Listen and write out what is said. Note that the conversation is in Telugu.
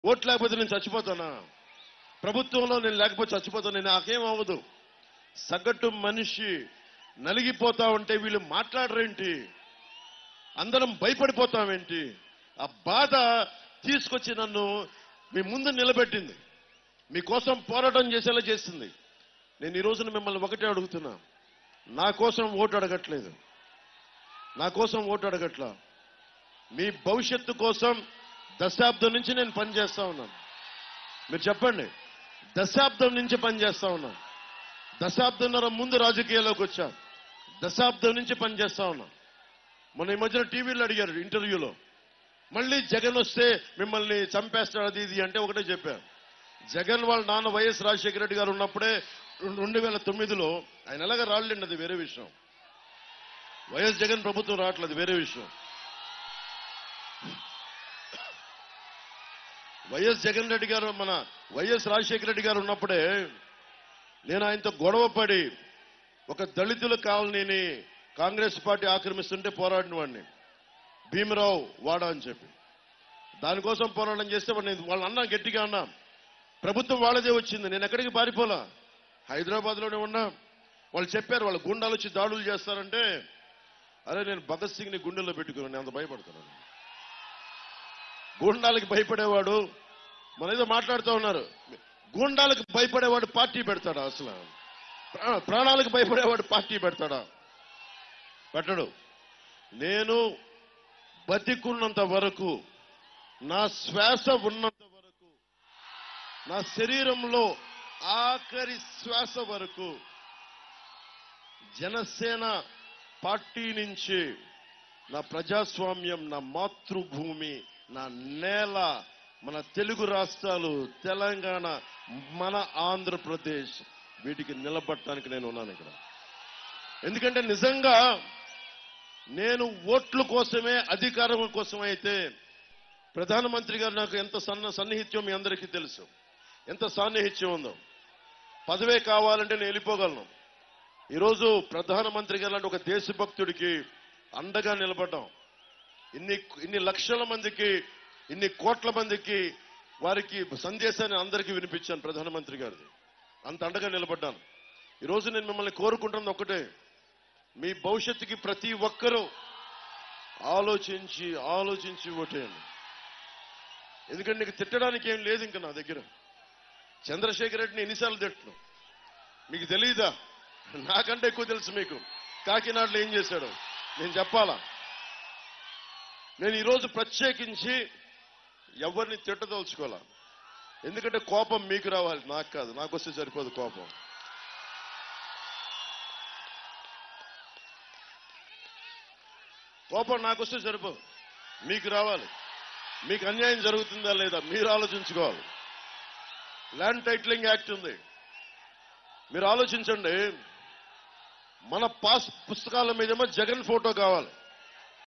ఓట్లు లేకపోతే నేను చచ్చిపోతానా ప్రభుత్వంలో నేను లేకపోతే చచ్చిపోతాను నేను నాకేం అవ్వదు సగటు మనిషి నలిగిపోతా ఉంటే వీళ్ళు మాట్లాడరేంటి అందరం భయపడిపోతామేంటి ఆ బాధ తీసుకొచ్చి నన్ను మీ ముందు నిలబెట్టింది మీకోసం పోరాటం చేసేలా చేసింది నేను ఈ రోజున మిమ్మల్ని ఒకటే అడుగుతున్నా నా కోసం ఓటు అడగట్లేదు నా కోసం ఓటు అడగట్లా మీ భవిష్యత్తు కోసం దశాబ్దం నుంచి నేను పనిచేస్తా ఉన్నాను మీరు చెప్పండి దశాబ్దం నుంచి పనిచేస్తా ఉన్నాను దశాబ్దంన్నర ముందు రాజకీయాల్లోకి వచ్చా దశాబ్దం నుంచి పనిచేస్తా ఉన్నా మొన్న ఈ మధ్యన టీవీలో అడిగారు ఇంటర్వ్యూలో మళ్ళీ జగన్ వస్తే మిమ్మల్ని చంపేస్తాడు అది ఇది అంటే ఒకటే చెప్పారు జగన్ వాళ్ళ నాన్న వైఎస్ రాజశేఖర రెడ్డి గారు ఉన్నప్పుడే రెండు వేల తొమ్మిదిలో ఆయన ఎలాగ రాళ్ళండి అది వేరే విషయం వైఎస్ జగన్ ప్రభుత్వం రావట్లేదు వేరే విషయం వైఎస్ జగన్ రెడ్డి గారు మన వైఎస్ రాజశేఖర రెడ్డి గారు ఉన్నప్పుడే నేను ఆయనతో గొడవ పడి ఒక దళితుల కాలనీని కాంగ్రెస్ పార్టీ ఆక్రమిస్తుంటే పోరాడిన వాడిని భీమరావు వాడా అని చెప్పి దానికోసం పోరాటం చేస్తే వాడిని వాళ్ళ అన్నా గట్టిగా అన్నా ప్రభుత్వం వాళ్ళదే వచ్చింది నేను ఎక్కడికి పారిపోలా హైదరాబాద్ లోనే ఉన్నా వాళ్ళు చెప్పారు వాళ్ళ గుండాలు వచ్చి దాడులు చేస్తారంటే అరే నేను భగత్ సింగ్ ని గుండెల్లో పెట్టుకున్నాను నేను అంత భయపడుతున్నాను గూండాలకి భయపడేవాడు మన ఏదో మాట్లాడుతూ ఉన్నారు గూండాలకు భయపడేవాడు పార్టీ పెడతాడా అసలు ప్రా- ప్రాణాలకు భయపడేవాడు పార్టీ పెడతాడా పెట్టడు నేను బతికున్నంత వరకు నా శ్వాస ఉన్నంత వరకు నా శరీరంలో ఆఖరి శ్వాస వరకు జనసేన పార్టీ నుంచి నా ప్రజాస్వామ్యం నా మాతృభూమి నా నేల మన తెలుగు రాష్ట్రాలు తెలంగాణ మన ఆంధ్రప్రదేశ్ వీటికి నిలబడటానికి నేను ఉన్నాను ఇక్కడ ఎందుకంటే నిజంగా నేను ఓట్ల కోసమే అధికారం కోసమే అయితే ప్రధానమంత్రి గారు నాకు ఎంత సన్న సన్నిహిత్యం మీ అందరికీ తెలుసు ఎంత సాన్నిహిత్యం ఉందో పదవే కావాలంటే నేను వెళ్ళిపోగలను ఈరోజు ప్రధానమంత్రి గారు లాంటి ఒక దేశభక్తుడికి అండగా నిలబడ్డాం ఇన్ని ఇన్ని లక్షల మందికి ఇన్ని కోట్ల మందికి వారికి సందేశాన్ని అందరికీ వినిపించాను ప్రధానమంత్రి గారిది అంత అండగా నిలబడ్డాను ఈరోజు నేను మిమ్మల్ని కోరుకుంటున్నది ఒకటే మీ భవిష్యత్తుకి ప్రతి ఒక్కరూ ఆలోచించి ఆలోచించి ఓటేయండి ఎందుకంటే నీకు తిట్టడానికి ఏం లేదు ఇంకా నా దగ్గర చంద్రశేఖర్ రెడ్డిని ఎన్నిసార్లు తిట్టను మీకు తెలియదా నాకంటే ఎక్కువ తెలుసు మీకు కాకినాడలో ఏం చేశాడు నేను చెప్పాలా నేను ఈరోజు ప్రత్యేకించి ఎవరిని తిట్టదలుచుకోవాలా ఎందుకంటే కోపం మీకు రావాలి నాకు కాదు నాకు వస్తే సరిపోదు కోపం కోపం నాకు వస్తే సరిపోదు మీకు రావాలి మీకు అన్యాయం జరుగుతుందా లేదా మీరు ఆలోచించుకోవాలి ల్యాండ్ టైటిలింగ్ యాక్ట్ ఉంది మీరు ఆలోచించండి మన పాస్ పుస్తకాల మీదేమో జగన్ ఫోటో కావాలి